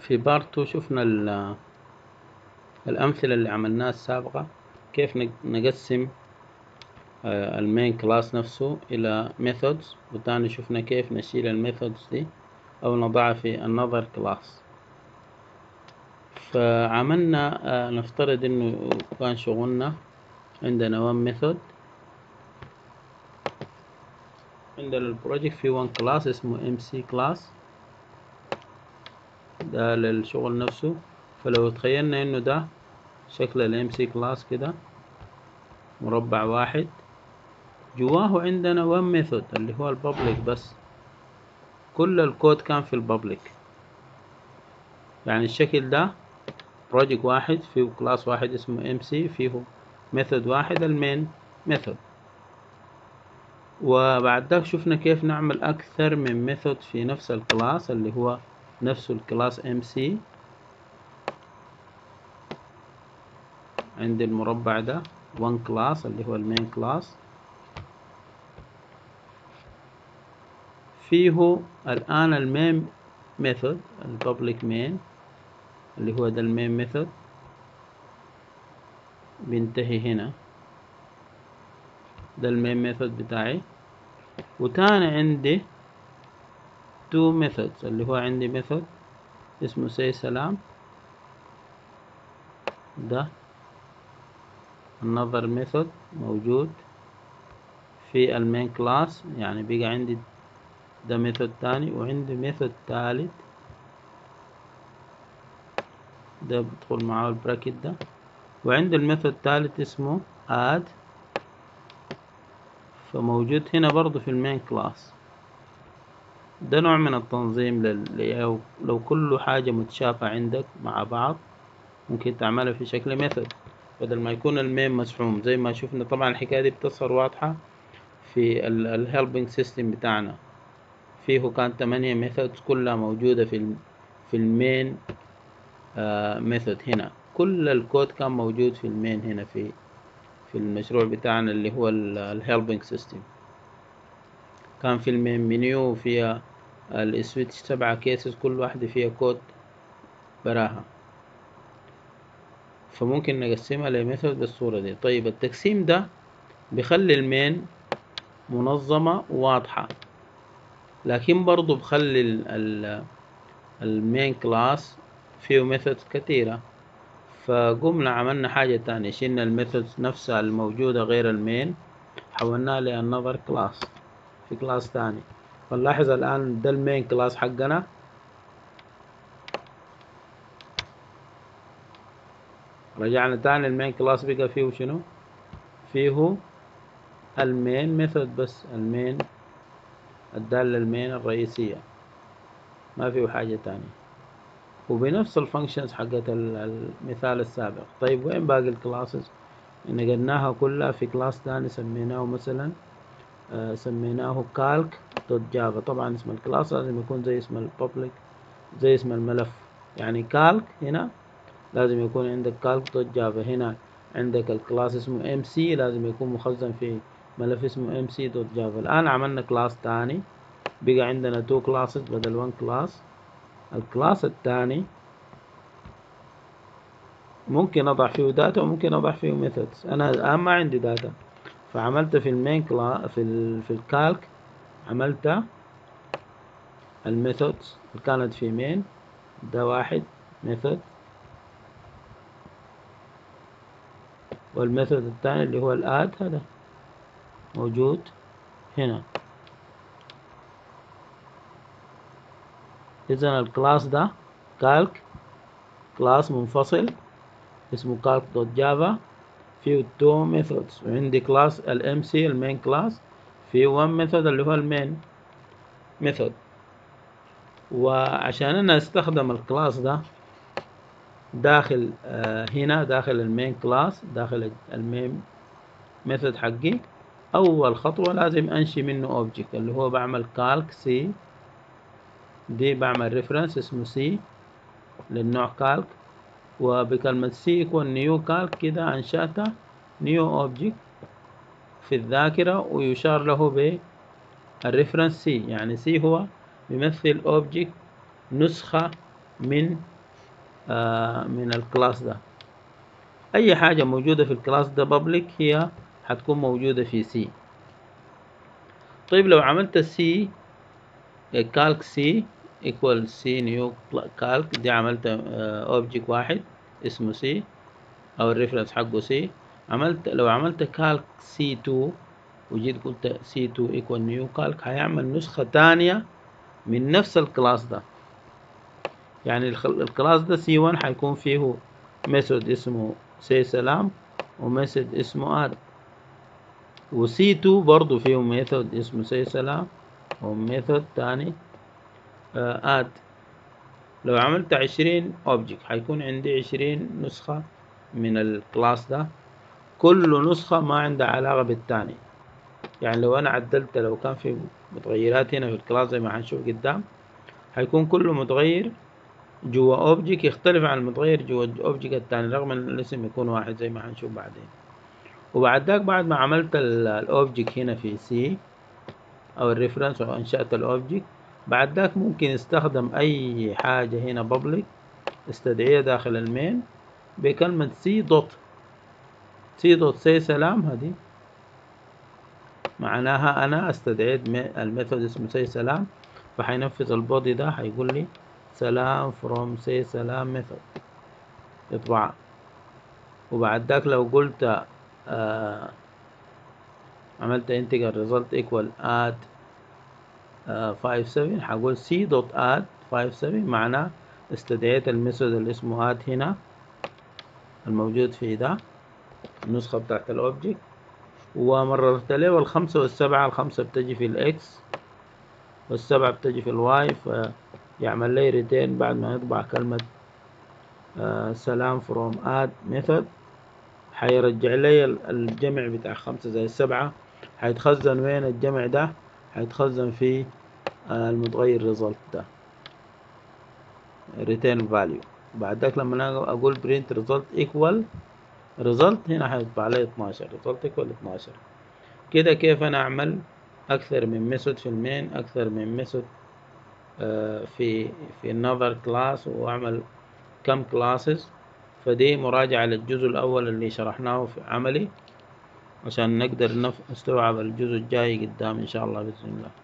في بارتو شفنا الأمثلة اللي عملناها السابقة كيف نقسم آه، المين كلاس نفسه إلى methods وتاني شفنا كيف نشيل الميثودز دي أو نضعها في another كلاس فعملنا آه، نفترض إنه كان شغلنا عندنا one method عندنا البروجكت في one كلاس اسمه MC كلاس ده للشغل نفسه فلو تخيلنا إنه ده شكل ال MC كلاس كده مربع واحد جواه عندنا one method اللي هو البابليك بس كل الكود كان في البابليك يعني الشكل ده بروجكت واحد فيه كلاس واحد اسمه MC فيه ميثود واحد المين ميثود وبعد ذلك شفنا كيف نعمل أكثر من ميثود في نفس الكلاس اللي هو نفسه الكلاس MC عند المربع ده one class اللي هو المين كلاس فيه الآن المين ميثود الببليك مين اللي هو ده المين ميثود بينتهي هنا ده المين ميثود بتاعي وتاني عندي تو ميثودز اللي هو عندي ميثود اسمه سي سلام ده another method موجود في المين كلاس يعني بقى عندي ده ميثود تاني وعندي ميثود تالت ده بدخل معاه البراكت ده وعندي الميثود التالت اسمه add فموجود هنا برضو في المين كلاس ده نوع من التنظيم لل... لو كل حاجة متشابهة عندك مع بعض ممكن تعملها في شكل ميثود بدل ما يكون المين مسحوم زي ما شفنا طبعا الحكاية دي بتصير واضحة في الهيلبنج سيستم بتاعنا فيه كان تمانية ميثودز كلها موجودة في في المين ميثود هنا كل الكود كان موجود في المين هنا في في المشروع بتاعنا اللي هو الهيلبنج سيستم كان في المين منيو فيها السويتش سبعة كيسز كل واحدة فيها كود براها فممكن نقسمها لميثود بالصورة دي طيب التقسيم ده بيخلي المين منظمة واضحة لكن برضو بخلي المين كلاس فيه ميثودز كتيرة فقمنا عملنا حاجة تانية شلنا الميثودز نفسها الموجودة غير المين حولناها لانذر كلاس في كلاس تاني فنلاحظ الآن ده المين كلاس حقنا رجعنا تاني المين كلاس بقى فيه شنو فيه المين ميثود بس المين الدالة المين الرئيسية ما فيه حاجة تانية وبنفس الفانكشنز حقت المثال السابق طيب وين باقي الكلاسز نقلناها كلها في كلاس تاني سميناه مثلا آه سميناه كالك دوت جافا طبعا اسم الكلاس لازم يكون زي اسم الببليك زي اسم الملف يعني كالك هنا لازم يكون عندك كالك دوت جافا هنا عندك الكلاس اسمه ام سي لازم يكون مخزن في ملف اسمه ام سي دوت جافا الان عملنا كلاس تاني بقى عندنا تو كلاسز بدل وان كلاس الكلاس الثاني ممكن اضع فيه داتا وممكن اضع فيه ميثودز انا الان ما عندي داتا فعملت في المين كلاس في ال في الكالك عملت الميثودز اللي كانت في مين ده واحد ميثود والميثود الثاني اللي هو الاد هذا موجود هنا إذا الكلاس ده كالك كلاس منفصل اسمه كالك دوت جافا فيه تو ميثودز وعندي كلاس الام سي المين كلاس فيه وان ميثود اللي هو المين ميثود وعشان انا استخدم الكلاس ده داخل آه هنا داخل المين كلاس داخل المين ميثود حقي اول خطوة لازم انشي منه اوبجكت اللي هو بعمل كالك سي دي بعمل ريفرنس اسمه سي للنوع كالك وبكلمة سي يكون نيو كالك كده أنشأت نيو أوبجكت في الذاكرة ويشار له بالريفرنس سي يعني سي هو بيمثل أوبجكت نسخة من آه من الكلاس ده اي حاجة موجودة في الكلاس ده public هي حتكون موجودة في سي طيب لو عملت سي كالك سي equal سي نيو كالك دي عملت اوبجيكت واحد اسمه سي او الريفرنس حقه سي عملت لو عملت كالك سي 2 وجيت قلت سي 2 equal نيو كالك هيعمل نسخة تانية من نفس الكلاس ده يعني الكلاس ده سي 1 هيكون فيه ميثود اسمه سي سلام وميثود اسمه اد وسي 2 برضو فيه ميثود اسمه سي سلام وميثود تاني اد لو عملت عشرين اوبجكت هيكون عندي عشرين نسخة من الكلاس ده كل نسخة ما عندها علاقة بالتاني يعني لو انا عدلت لو كان في متغيرات هنا في الكلاس زي ما هنشوف قدام هيكون كل متغير جوا اوبجكت يختلف عن المتغير جوا الاوبجكت التاني رغم ان الاسم يكون واحد زي ما هنشوف بعدين وبعد ذاك بعد ما عملت الاوبجكت هنا في سي او الريفرنس او انشأت الاوبجكت بعد ذاك ممكن استخدم اي حاجة هنا public استدعيها داخل المين بكلمة سي دوت سي دوت سي سلام هذه معناها انا استدعيت الميثود اسمه سي سلام فحينفذ البودي ده حيقول لي سلام فروم سي سلام ميثود يطبع وبعد ذاك لو قلت آه عملت انتجر ريزلت ايكوال اد 57 حقول سي دوت اد 57 معناه استدعيت الميثود اللي اسمه اد هنا الموجود في ده النسخة بتاعت الاوبجكت ومررت له الخمسة والسبعة الخمسة بتجي في الاكس والسبعة بتجي في الواي فيعمل لي ريتين بعد ما يطبع كلمة آه سلام فروم اد ميثود حيرجع لي الجمع بتاع خمسة زي السبعة حيتخزن وين الجمع ده حيتخزن في المتغير result ده return value بعد ذاك لما انا اقول print result equal result هنا حيطبع لي 12 result equal 12 كده كيف انا اعمل اكثر من ميثود في المين اكثر من ميثود في في another class واعمل كم classes فدي مراجعة للجزء الأول اللي شرحناه في عملي عشان نقدر نستوعب الجزء الجاي قدام إن شاء الله بإذن الله